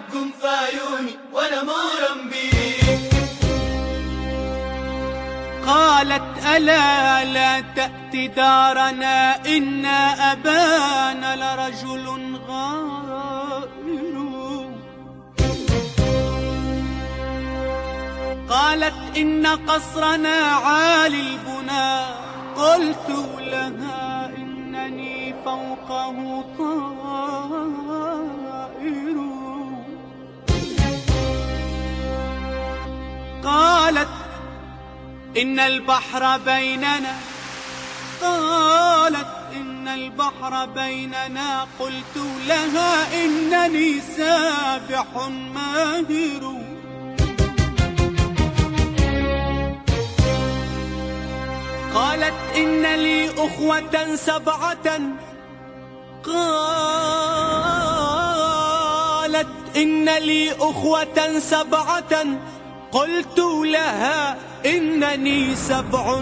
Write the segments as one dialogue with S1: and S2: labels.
S1: الجم في عيوني وانا مغرم بيك
S2: قالت ألا لا تأتي دارنا إن أبانا لرجل غائر قالت إن قصرنا عالي البنى قلت لها إنني فوقه طائر قالت إن البحر بيننا قالت إن البحر بيننا قلت لها إنني سابح ماهر قالت إن لي أخوة سبعة قالت إن لي أخوة سبعة قلت لها إنني سبع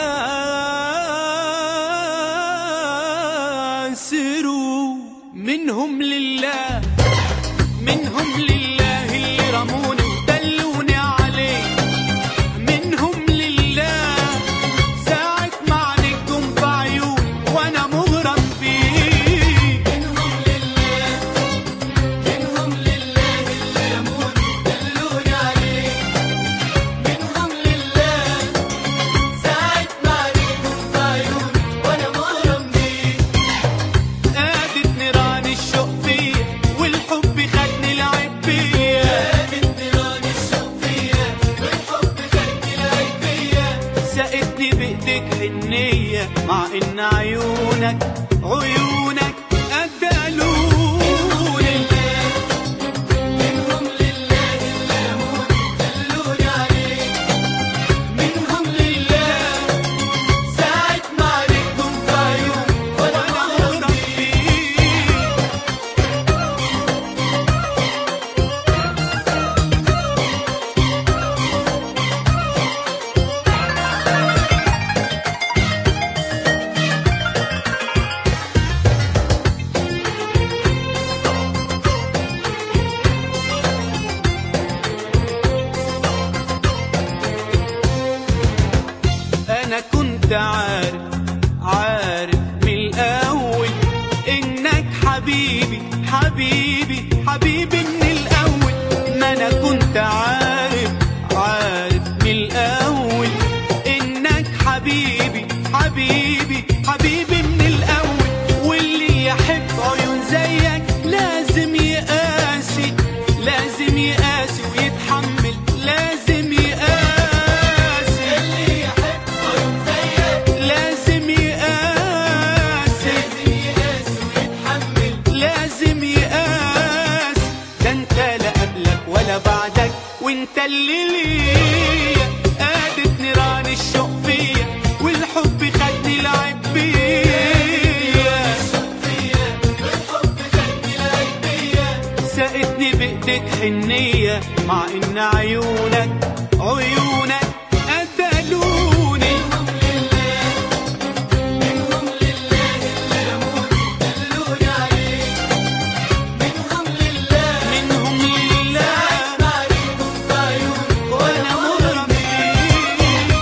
S2: كاسر منهم لله منهم لله اللي رموني ودلوني عليه منهم لله ساعة ما عليكم بعيوني وانا مغرم بيه
S1: منهم لله منهم لله اللي رموني دلوني عليك منهم لله ساعة ما عليكم في عيوني وانا مغرم بيك
S2: قادت نيران الشوق فيا والحب خدني لعب بيا
S1: قامت نيران الشوق فيا والحب خدني العيب فيا
S2: سقتني بايديك حنية مع ان عيونك عيونك قتلوني
S1: منهم لله اللي رموني دلوني عليك منهم لله ساعة ما عليكم في عيوني وانا
S2: وانا
S1: مغرم
S2: مغرم
S1: بيك
S2: بيك انا كنت عارف عارف من الاول انك حبيبي حبيبي حبيبي من الاول ما انا كنت عارف عارف من الاول انك حبيبي حبيبي حبيبي من الاول واللي يحب عيون زيك لازم يقاسي لازم يقاسي ويتحمل لازم يقاسي
S1: اللي يحب عيون زيك
S2: لازم يقاسي
S1: لازم يقاسي ويتحمل
S2: لازم يقاس ده انت لا قبلك ولا بعدك وانت اللي ليا قادت نيران الشوق فيا والحب خدني لعب بيا
S1: فيا والحب خدني العيب فيا
S2: سقتني بايديك حنية مع ان عيونك عيونك قتلوني
S1: منهم لله منهم لله اللي رموني دلوني عليك منهم لله
S2: منهم لله
S1: ما عليكم في عيوني
S2: وانا مغرم بيك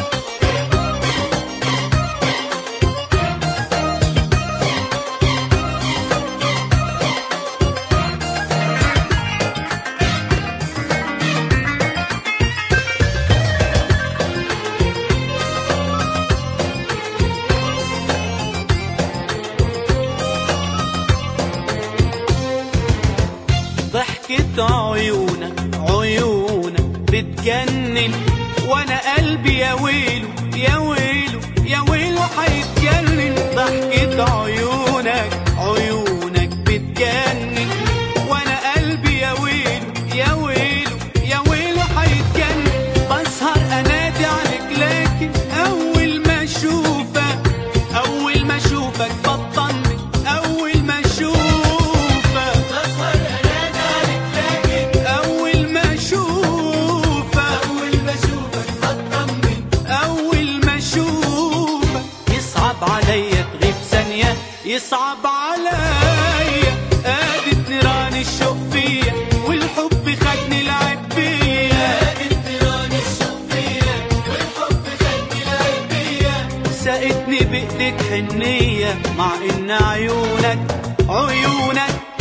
S2: ضحكة عيونك عيونك بتجنن وانا قلبي يا ويلو يا ويلو يا ويلو هيتجنن ضحكة عيونك عيونك بتجنن وانا قلبي يا ويلو يا ويلو يا ويلو هيتجنن بسهر انادي عليك لكن اول ما اشوفك اول ما اشوفك بطمن اول ما اشوفك
S1: بسهر انادي عليك لكن
S2: أول ما أشوفك
S1: اول ما اشوفك بطمن
S2: أول ما أشوفك يصعب عليا تغيب ثانية يصعب عليا قادت نيران الشوق فيا والحب خدني لعب بيا
S1: انتران الشوق فيا والحب خدني العيب بيا
S2: سقتني بإيدك حنية مع إن عيونك عيونك